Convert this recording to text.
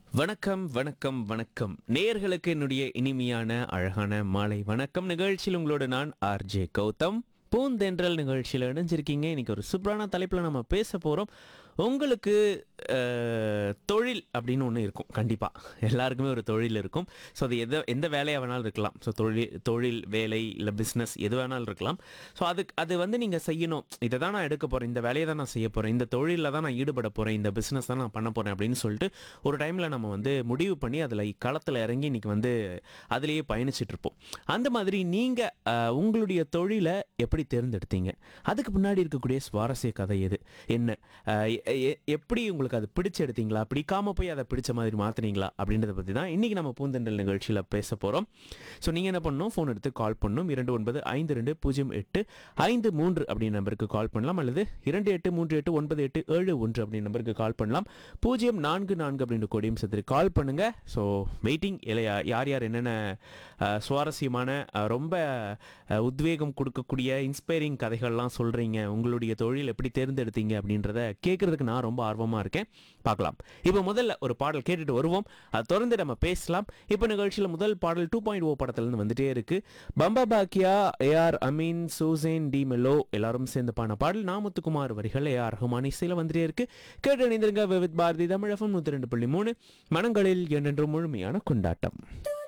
வணக்கம் வணக்கம் வணக்கம் நேயர்களுக்கு என்னுடைய இனிமையான அழகான மாலை வணக்கம் நிகழ்ச்சியில் உங்களோட நான் ஆர்ஜே கௌதம் பூந்தென்றல் நிகழ்ச்சியில் இணைஞ்சிருக்கீங்க இன்னைக்கு ஒரு சூப்பரான தலைப்பில் நம்ம பேச போகிறோம் உங்களுக்கு அஹ், தொழில் அப்படின்னு ஒன்று இருக்கும் கண்டிப்பாக எல்லாருக்குமே ஒரு தொழில் இருக்கும் ஸோ அது எந்த எந்த வேலையாக வேணாலும் இருக்கலாம் ஸோ தொழில் தொழில் வேலை இல்லை பிஸ்னஸ் எது வேணாலும் இருக்கலாம் ஸோ அதுக்கு அது வந்து நீங்கள் செய்யணும் இதை தான் நான் எடுக்க போகிறேன் இந்த வேலையை தான் நான் செய்ய போகிறேன் இந்த தொழிலில் தான் நான் ஈடுபட போகிறேன் இந்த பிஸ்னஸ் தான் நான் பண்ண போகிறேன் அப்படின்னு சொல்லிட்டு ஒரு டைமில் நம்ம வந்து முடிவு பண்ணி அதில் களத்தில் இறங்கி இன்னைக்கு வந்து அதுலேயே பயணிச்சுட்டு இருப்போம் அந்த மாதிரி நீங்கள் உங்களுடைய தொழிலை எப்படி தேர்ந்தெடுத்தீங்க அதுக்கு முன்னாடி இருக்கக்கூடிய சுவாரஸ்ய கதை எது என்ன அஹ், எ- எ- எப்படி உங்களுக்கு அது பிடிச்சு எடுத்தீங்களா பிடிக்காம போய் அதை பிடிச்ச மாதிரி மாத்துனீங்களா அப்படின்றத பற்றி தான் இன்றைக்கி நம்ம பூந்தெண்டல் நிகழ்ச்சியில் பேச போகிறோம் ஸோ நீங்கள் என்ன பண்ணணும் ஃபோன் எடுத்து கால் பண்ணணும் இரண்டு ஒன்பது ஐந்து ரெண்டு பூஜ்ஜியம் எட்டு ஐந்து மூன்று அப்படின்ற நம்பருக்கு கால் பண்ணலாம் அல்லது இரண்டு எட்டு மூன்று எட்டு ஒன்பது எட்டு ஏழு ஒன்று அப்படின்ற நம்பருக்கு கால் பண்ணலாம் பூஜ்ஜியம் நான்கு நான்கு அப்படின்ற கொடியும் சேர்த்து கால் பண்ணுங்க ஸோ வெயிட்டிங் இல்லையா யார் யார் என்னென்ன அஹ், சுவாரஸ்யமான அஹ், ரொம்ப அஹ், உத்வேகம் கொடுக்கக்கூடிய இன்ஸ்பைரிங் கதைகள்லாம் சொல்கிறீங்க உங்களுடைய தொழில் எப்படி தேர்ந்தெடுத்தீங்க அப்படின்றத கேட்குறதுக்கு நான் ரொம்ப ஆர்வமாக இருக்கேன் பார்க்கலாம் இப்போ முதல்ல ஒரு பாடல் கேட்டுட்டு வருவோம் அது தொடர்ந்து நம்ம பேசலாம் இப்போ நிகழ்ச்சியில் முதல் பாடல் டூ பாயிண்ட் ஓ படத்துலேருந்து வந்துட்டே இருக்கு Bamba Bakya AR Ameen Suzanne D'Mello எல்லாரும் சேர்ந்து பாடின பாடல் நாமத்துக்குமார் வரிகள் ஏஆர் ரஹ்மான் இசையில் வந்துட்டே இருக்கு கேட்டு இணைந்திருங்க விவித் பாரதி தமிழகம் நூற்றி ரெண்டு புள்ளி மூணு மனங்களில் என்றென்றும் முழுமையான கொண்டாட்டம்